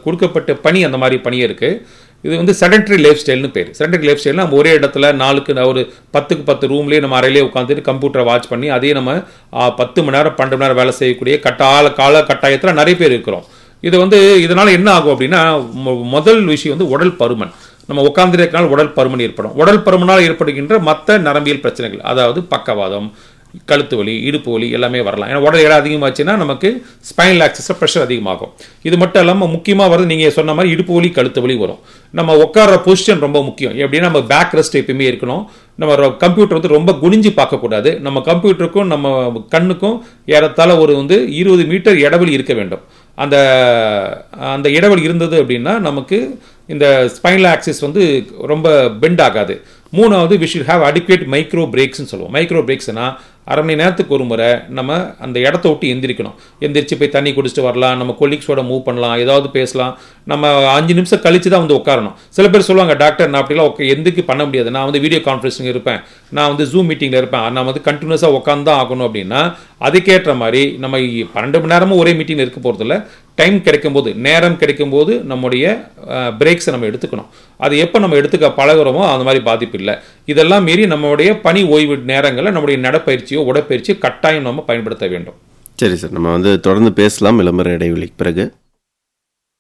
கொடுக்கப்பட்ட பணி அந்த மாதிரி பணி இருக்குது இது வந்து செடன்டரி லைஃப் ஸ்டைல்னு பேர் செடன்டரி லைஃப் ஸ்டைல்னா நம்ம ஒரே இடத்துல நாளுக்கு நா- ஒரு பத்துக்கு பத்து ரூம்லேயே நம்ம அறையிலே உட்காந்துட்டு கம்ப்யூட்டரை வாட்ச் பண்ணி அதே நம்ம ஆ, பத்து மணி நேரம் பன்னெண்டு மணி நேரம் வேலை செய்யக்கூடிய கட்டால கால கட்டாயத்தில் நிறைய பேர் இருக்கிறோம் இது வந்து இதனால என்ன ஆகும் அப்படின்னா மொ- முதல் விஷயம் வந்து உடல் பருமன் நம்ம உட்கார்ந்திருக்கனால உடல் பருமன் ஏற்படும் உடல் பருமனால் ஏற்படுகின்ற மற்ற நரம்பியல் பிரச்சனைகள் அதாவது பக்கவாதம் கழுத்து வலி இடுப்பு வலி எல்லாமே வரலாம் ஏன்னா உடல் எடை அதிகமாச்சுன்னா நமக்கு ஸ்பைனல் ஆக்சஸில் ப்ரெஷர் அதிகமாகும் இது மட்டும் இல்லாமல் முக்கியமாக வருது நீங்கள் சொன்ன மாதிரி இடுப்பு வலி கழுத்து வலி வரும் நம்ம உட்கார்ற பொசிஷன் ரொம்ப முக்கியம் எப்படின்னா நம்ம பேக் ரெஸ்ட் எப்பயுமே இருக்கணும் நம்ம கம்ப்யூட்டர் வந்து ரொம்ப குனிஞ்சு பார்க்கக்கூடாது நம்ம கம்ப்யூட்டருக்கும் நம்ம கண்ணுக்கும் ஏறத்தாழ ஒரு வந்து இருபது மீட்டர் இடைவெளி இருக்க வேண்டும் அந்த அந்த இடைவெளி இருந்தது அப்படின்னா நமக்கு இந்த ஸ்பைனல் ஆக்சிஸ் வந்து ரொம்ப பெண்ட் ஆகாது மூணாவது we should have adequate micro பிரேக்ஸ்னு சொல்லுவோம் மைக்ரோ பிரேக்ஸ்னா அரை மணி நேரத்துக்கு ஒரு முறை நம்ம அந்த இடத்த விட்டு எந்திரிக்கணும் எந்திரிச்சு போய் தண்ணி குடிச்சிட்டு வரலாம் நம்ம கொலீக்ஸோட மூவ் பண்ணலாம் ஏதாவது பேசலாம் நம்ம அஞ்சு நிமிஷம் கழிச்சு தான் வந்து உட்காரணும் சில பேர் சொல்லுவாங்க டாக்டர் நான் அப்படிலாம் உட்கா எந்திரிக்கு பண்ண முடியாது நான் வந்து வீடியோ கான்ஃபரன்சிங் இருப்பேன் நான் வந்து ஜூம் மீட்டிங்கில் இருப்பேன் நான் வந்து கண்டினியூஸாக உட்காந்து தான் ஆகணும் அப்படின்னா அதுக்கேற்ற மாதிரி நம்ம இ- பன்னெண்டு மணி நேரமும் ஒரே மீட்டிங் இருக்க போகிறதில்ல டைம் கிடைக்கும்போது நேரம் கிடைக்கும்போது நம்முடைய பிரேக்ஸை நம்ம எடுத்துக்கணும் அது எப்போ நம்ம எடுத்துக்க பழகுறோமோ அந்த மாதிரி பாதிப்பு இல்லை இதெல்லாம் மீறி நம்மளுடைய பணி ஓய்வு நேரங்களில் நம்முடைய நடப்பயிற்சியோ உடற்பயிற்சியோ கட்டாயம் நம்ம பயன்படுத்த வேண்டும் சரி சார் நம்ம வந்து தொடர்ந்து பேசலாம் விளம்பர இடைவெளிக்கு பிறகு